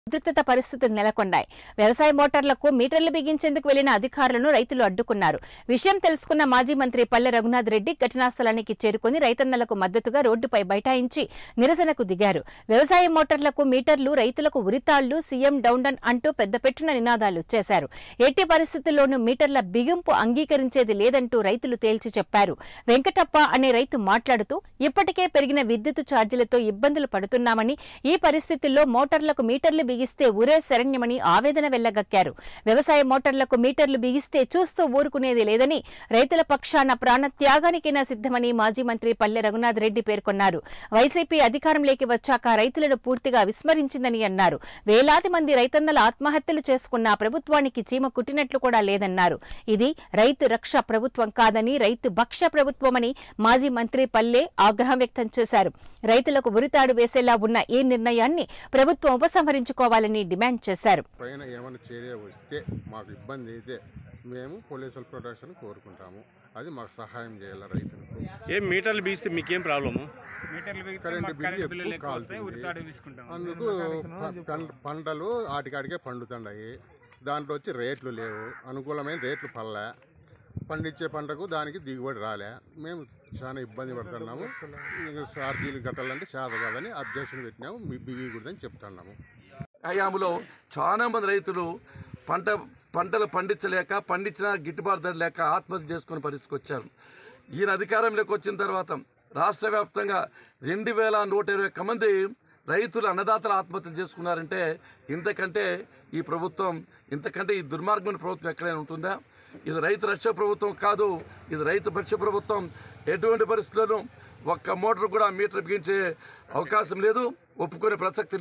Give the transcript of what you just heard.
ఉద్రిక్తత పరిస్థితులు నెలకొన్నాయి వ్యవసాయ మోటార్లకు మీటర్లు బిగించేందుకు వెళ్లిన అధికారులను రైతులు అడ్డుకున్నారు విషయం తెలుసుకున్న మాజీ మంత్రి పల్లె రఘునాథ్ రెడ్డి ఘటనా స్థలానికి చేరుకుని రైతన్నలకు మద్దతుగా రోడ్డుపై బైఠాయించి నిరసనకు దిగారు వ్యవసాయ మోటార్లకు మీటర్లు రైతులకు ఉరితాళ్లు సీఎం డౌన్ అంటూ పెద్ద పెట్టున నినాదాలు చేశారు ఎట్టి పరిస్థితుల్లోనూ మీటర్ల బిగింపు అంగీకరించేది లేదంటూ రైతులు తేల్చి చెప్పారు వెంకటప్ప అనే రైతు మాట్లాడుతూ ఇప్పటికే పెరిగిన విద్యుత్ ఛార్జీలతో ఇబ్బందులు పడుతున్నామని ఈ పరిస్థితుల్లో మోటార్లకు మీటర్లు బిగిస్తే ఉరే శరణ్యమని ఆవేదన వెళ్లగక్కారు వ్యవసాయ మోటార్లకు మీటర్లు బిగిస్తే చూస్తూ ఊరుకునేది లేదని రైతుల పక్షాన ప్రాణ త్యాగానికైనా సిద్ధమని మాజీ మంత్రి పల్లె రఘునాథ్ రెడ్డి పేర్కొన్నారు వైసీపీ అధికారంలోకి వచ్చాక రైతులను పూర్తిగా విస్మరించిందని అన్నారు వేలాది మంది రైతన్నల ఆత్మహత్యలు చేసుకున్న ప్రభుత్వానికి చీమ కుట్టినట్లు కూడా లేదన్నారు ఇది రైతు రక్ష ప్రభుత్వం కాదని రైతు భక్ష ప్రభుత్వమని మాజీ మంత్రి పల్లె ఆగ్రహం వ్యక్తం చేశారు రైతులకు ఉరితాడు వేసేలా ఉన్న ఈ నిర్ణయాన్ని ప్రభుత్వం ఉపసంహరించుకోవాలని డిమాండ్ చేశారు పైన ఏమైనా చర్య వస్తే మాకు ఇబ్బంది అయితే మేము పోలీసుల ప్రొటెక్షన్ కోరుకుంటాము అది మాకు సహాయం చేయాలి రైతులకు ఏం మీటర్లు బీస్తే మీకేం ప్రాబ్లము మీటర్లు బిగిస్తే కరెంటు మాకు బిల్లు కరెంటు బిల్లులు ఎక్కువ ఎక్కువ వస్తాయి కాలుతుంది. ఉరితాడు తీసుకుంటాం అందుకు ప- పం- పంటలు ఆటికాడికే పండుతున్నాయి దాంట్లో వచ్చి రేట్లు లేవు అనుకూలమైన రేట్లు పల్లె పండించే పంటకు దానికి దిగుబడి రాలే మేము చాలా ఇబ్బంది పడుతున్నాము ఇంకా సార్జీలు కట్టాలంటే చేత కాదని అబ్జెక్షన్ పెట్టినాము మీ బిగికూడదని చెప్తున్నాము హయాంలో చాలా మంది రైతులు పంట పంటలు పండించలేక పండించిన గిట్టుబాటు ధర లేక ఆత్మహత్య చేసుకునే పరిస్థితికి వచ్చారు ఈయన అధికారంలోకి వచ్చిన తర్వాత రాష్ట్ర వ్యాప్తంగా రెండు వేల నూట ఇరవై ఒక్క మంది రైతులు అన్నదాతలు ఆత్మహత్యలు చేసుకున్నారంటే ఇంతకంటే ఈ ప్రభుత్వం ఇంతకంటే ఈ దుర్మార్గమైన ప్రభుత్వం ఎక్కడైనా ఉంటుందా ఇది రైతు రక్ష ప్రభుత్వం కాదు ఇది రైతు పక్ష ప్రభుత్వం ఎటువంటి పరిస్థితుల్లోనూ ఒక్క మోటార్ కూడా మీటర్ బిగించే అవకాశం లేదు ఒప్పుకునే ప్రసక్తి